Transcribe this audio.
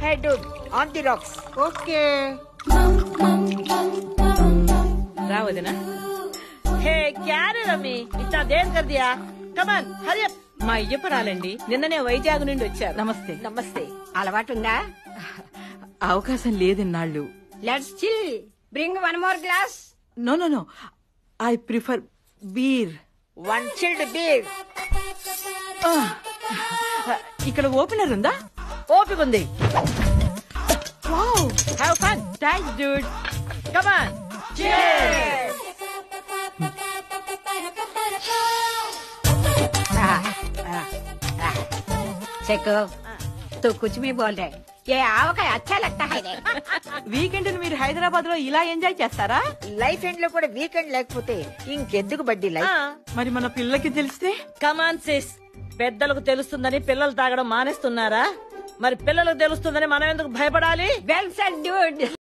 hey dude on the rocks okay రా వదినా హే క్యారే రమ్మి ఇట్లా దేర్ కర్ దియా కమాన్ హరి అప్ మా అయ్యప్పరాలండి నిన్ననే వైజాగ్ నుండి వచ్చారు నమస్తే నమస్తే అలవాటుందా అవకాశం లేదన్నాళ్ళు let's chill bring one more glass no no no I prefer beer one chilled beer ఇక్కడ ఓపెనర్ ఉందా ఓపిక ఉంది have fun thanks dude come on సెకు तू कुछ भी बोल रहे ये आवकाय अच्छा लगता है रे వీకెండ్ మీరు హైదరాబాద్ లో ఇలా ఎంజాయ్ చేస్తారా లైఫ్ ఎండ్ లో కూడా వీకెండ్ లేకపోతే ఇంకెందుకు బడ్డీ లైఫ్ మరి మన పిల్లకి తెలిస్తే కమాన్ సిస్ పెద్దలకు తెలుస్తుందని పిల్లలు తాగడం మానేస్తున్నారా మరి పిల్లలకు తెలుస్తుందని మనం ఎందుకు భయపడాలి वेल सेड dude